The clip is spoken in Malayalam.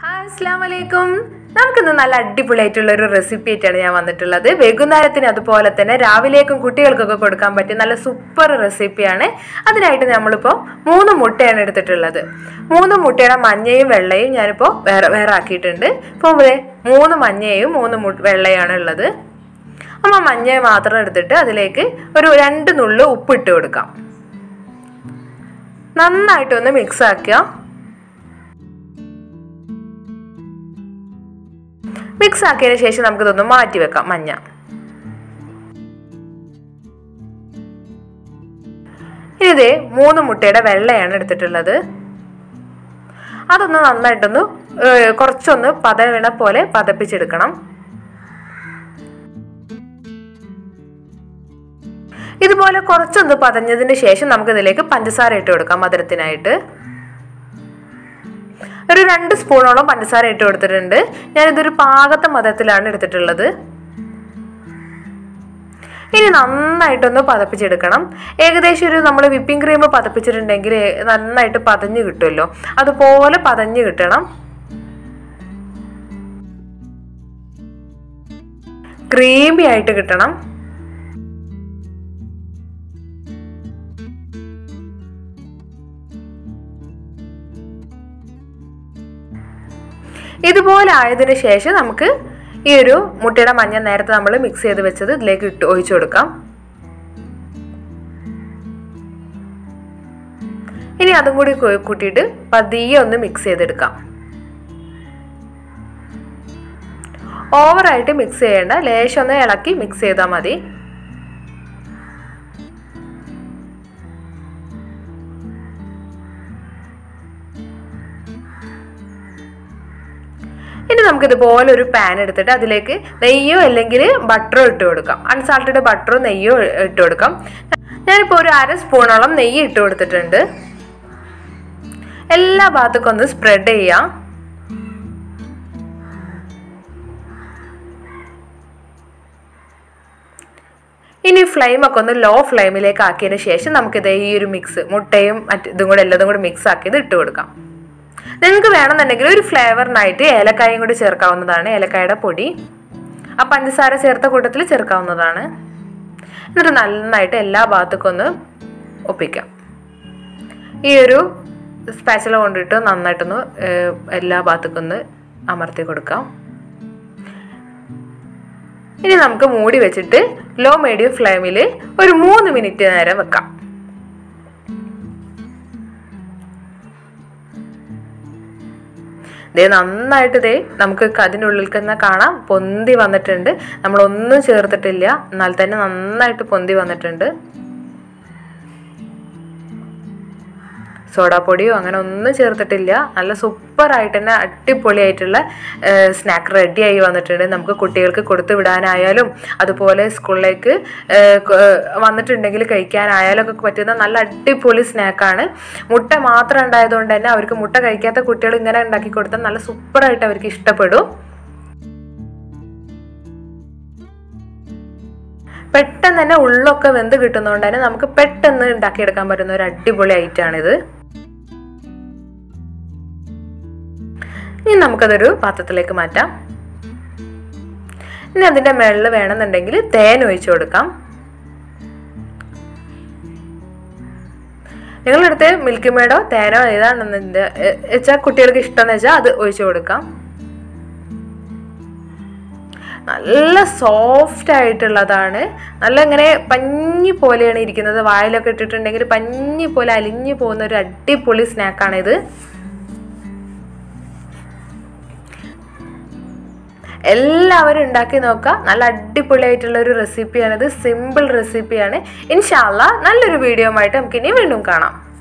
ഹായ് അസ്സാം വലൈക്കും നമുക്കിന്ന് നല്ല അടിപൊളിയായിട്ടുള്ള ഒരു റെസിപ്പി ആയിട്ടാണ് ഞാൻ വന്നിട്ടുള്ളത് വൈകുന്നേരത്തിന് അതുപോലെ തന്നെ രാവിലേക്കും കുട്ടികൾക്കൊക്കെ കൊടുക്കാൻ പറ്റിയ നല്ല സൂപ്പർ റെസിപ്പിയാണ് അതിനായിട്ട് നമ്മളിപ്പോൾ മൂന്ന് മുട്ടയാണ് എടുത്തിട്ടുള്ളത് മൂന്ന് മുട്ടയുടെ മഞ്ഞയും വെള്ളയും ഞാനിപ്പോൾ വേറെ വേറെ ആക്കിയിട്ടുണ്ട് ഇപ്പോൾ ഇവിടെ മൂന്ന് മഞ്ഞയും മൂന്ന് മു വെള്ളയാണ് ഉള്ളത് അപ്പോൾ മഞ്ഞ മാത്രം എടുത്തിട്ട് അതിലേക്ക് ഒരു രണ്ട് നുള്ളു ഉപ്പിട്ട് കൊടുക്കാം നന്നായിട്ടൊന്ന് മിക്സ് ആക്കുക മിക്സ് ആക്കിയതിന് ശേഷം നമുക്കിതൊന്ന് മാറ്റി വെക്കാം മഞ്ഞ ഇനി ഇതേ മൂന്ന് മുട്ടയുടെ വെള്ളയാണ് എടുത്തിട്ടുള്ളത് അതൊന്ന് നന്നായിട്ടൊന്ന് ഏഹ്, കുറച്ചൊന്ന് പതവണ പോലെ പതപ്പിച്ചെടുക്കണം ഇതുപോലെ കുറച്ചൊന്ന് പതഞ്ഞതിന് ശേഷം നമുക്കിതിലേക്ക് പഞ്ചസാര ഇട്ട് കൊടുക്കാം മധുരത്തിനായിട്ട് ഒരു രണ്ട് സ്പൂണോളം പഞ്ചസാര ഇട്ട് കൊടുത്തിട്ടുണ്ട് ഞാനിതൊരു പാകത്തെ മധുരത്തിലാണ് എടുത്തിട്ടുള്ളത് ഇനി നന്നായിട്ടൊന്ന് പതപ്പിച്ചെടുക്കണം ഏകദേശം ഒരു നമ്മൾ വിപ്പിംഗ് ക്രീം പതപ്പിച്ചിട്ടുണ്ടെങ്കിൽ നന്നായിട്ട് പതഞ്ഞ് കിട്ടുമല്ലോ അതുപോലെ പതഞ്ഞ് കിട്ടണം ക്രീമി ആയിട്ട് കിട്ടണം ഇതുപോലെ ആയതിനു ശേഷം നമുക്ക് ഈ ഒരു മുട്ടയുടെ മഞ്ഞ നേരത്തെ നമ്മൾ മിക്സ് ചെയ്ത് വെച്ചത് ഇതിലേക്ക് ഇട്ട് ഒഴിച്ചു കൊടുക്കാം ഇനി അതും കൂടി കൂ- കൂട്ടിയിട്ട് പതിയെ ഒന്ന് മിക്സ് ചെയ്തെടുക്കാം ഓവറായിട്ട് മിക്സ് ചെയ്യേണ്ട ലേശം ഒന്ന് ഇളക്കി മിക്സ് ചെയ്താൽ മതി ഇനി നമുക്ക് ഇതുപോലെ ഒരു പാൻ എടുത്തിട്ട് അതിലേക്ക് നെയ്യോ അല്ലെങ്കിൽ ബട്ടറോ ഇട്ട് കൊടുക്കാം അൺസാൾട്ടഡ് ബട്ടറോ നെയ്യോ ഇട്ട് കൊടുക്കാം ഞാനിപ്പോൾ ഒരു അര സ്പൂണോളം നെയ്യ് ഇട്ട് കൊടുത്തിട്ടുണ്ട് എല്ലാ ഭാഗത്തേക്കും ഒന്ന് സ്പ്രെഡ് ചെയ്യാം ഇനി ഫ്ലെയിമൊക്കെ ഒന്ന് ലോ ഫ്ലെയിമിലേക്ക് ആക്കിയതിന് ശേഷം നമുക്കിത് ഈ ഒരു മിക്സ് മുട്ടയും മറ്റ് ഇതും കൂടെ എല്ലാതും കൂടെ മിക്സ് ആക്കിയത് ഇട്ട് കൊടുക്കാം നിങ്ങൾക്ക് വേണമെന്നുണ്ടെങ്കിൽ ഒരു ഫ്ലേവറിനായിട്ട് ഏലക്കായും കൂടി ചേർക്കാവുന്നതാണ് ഏലക്കായുടെ പൊടി ആ പഞ്ചസാര ചേർത്ത കൂട്ടത്തിൽ ചേർക്കാവുന്നതാണ് എന്നിട്ട് നന്നായിട്ട് എല്ലാ ഭാഗത്തേക്കും ഒന്ന് ഒപ്പിക്കാം ഈ ഒരു സ്പാച്ചില കൊണ്ടിട്ട് നന്നായിട്ടൊന്ന് ഏഹ്, എല്ലാ ഭാഗത്തേക്കും ഒന്ന് അമർത്തി കൊടുക്കാം ഇനി നമുക്ക് മൂടി വെച്ചിട്ട് ലോ മീഡിയം ഫ്ലെയിമിൽ ഒരു മൂന്ന് മിനിറ്റ് നേരം വെക്കാം ദേ നന്നായിട്ട് ദേ നമുക്ക് അതിനുള്ളിൽ തന്നെ കാണാം പൊന്തി വന്നിട്ടുണ്ട് നമ്മളൊന്നും ചേർത്തിട്ടില്ല എന്നാൽ തന്നെ നന്നായിട്ട് പൊന്തി വന്നിട്ടുണ്ട് സോഡാപ്പൊടിയോ അങ്ങനെ ഒന്നും ചേർത്തിട്ടില്ല നല്ല സൂപ്പറായിട്ട് തന്നെ അടിപൊളിയായിട്ടുള്ള സ്നാക്ക് റെഡി ആയി വന്നിട്ടുണ്ട് നമുക്ക് കുട്ടികൾക്ക് കൊടുത്തു വിടാനായാലും അതുപോലെ സ്കൂളിലേക്ക് ഏഹ്, കൊ- ഏഹ്, വന്നിട്ടുണ്ടെങ്കിൽ കഴിക്കാനായാലും ഒക്കെ പറ്റുന്ന നല്ല അടിപൊളി സ്നാക്കാണ് മുട്ട മാത്രം ഉണ്ടായതുകൊണ്ട് തന്നെ അവർക്ക് മുട്ട കഴിക്കാത്ത കുട്ടികൾ ഇങ്ങനെ ഉണ്ടാക്കി കൊടുത്താൽ നല്ല സൂപ്പറായിട്ട് അവർക്ക് ഇഷ്ടപ്പെടും പെട്ടെന്ന് തന്നെ ഉള്ളൊക്കെ വെന്ത് കിട്ടുന്നതുകൊണ്ട് തന്നെ നമുക്ക് പെട്ടെന്ന് ഉണ്ടാക്കിയെടുക്കാൻ പറ്റുന്ന ഒരു അടിപൊളി ഐറ്റാണിത് ഇനി നമുക്കതൊരു പാത്രത്തിലേക്ക് മാറ്റാം ഇനി അതിൻ്റെ മുകളിൽ വേണമെന്നുണ്ടെങ്കിൽ തേൻ ഒഴിച്ചു കൊടുക്കാം നിങ്ങളുടെ അടുത്ത് മിൽക്ക് മേഡോ തേനോ ഏതാണെന്ന് വെച്ചാൽ കുട്ടികൾക്ക് ഇഷ്ടമെന്ന് വെച്ചാൽ അത് ഒഴിച്ചു കൊടുക്കാം നല്ല സോഫ്റ്റ് ആയിട്ടുള്ളതാണ് നല്ല ഇങ്ങനെ പഞ്ഞി പോലെയാണ് ഇരിക്കുന്നത് വായിലൊക്കെ ഇട്ടിട്ടുണ്ടെങ്കിൽ പഞ്ഞി പോലെ അലിഞ്ഞു പോകുന്ന ഒരു അടിപൊളി സ്നാക്കാണിത് എല്ലാവരും ഉണ്ടാക്കി നോക്കുക നല്ല അടിപൊളിയായിട്ടുള്ള ഒരു റെസിപ്പിയാണിത് സിമ്പിൾ റെസിപ്പിയാണ് ഇൻഷാല്ല നല്ലൊരു വീഡിയോ ആയിട്ട് നമുക്ക് ഇനി വീണ്ടും കാണാം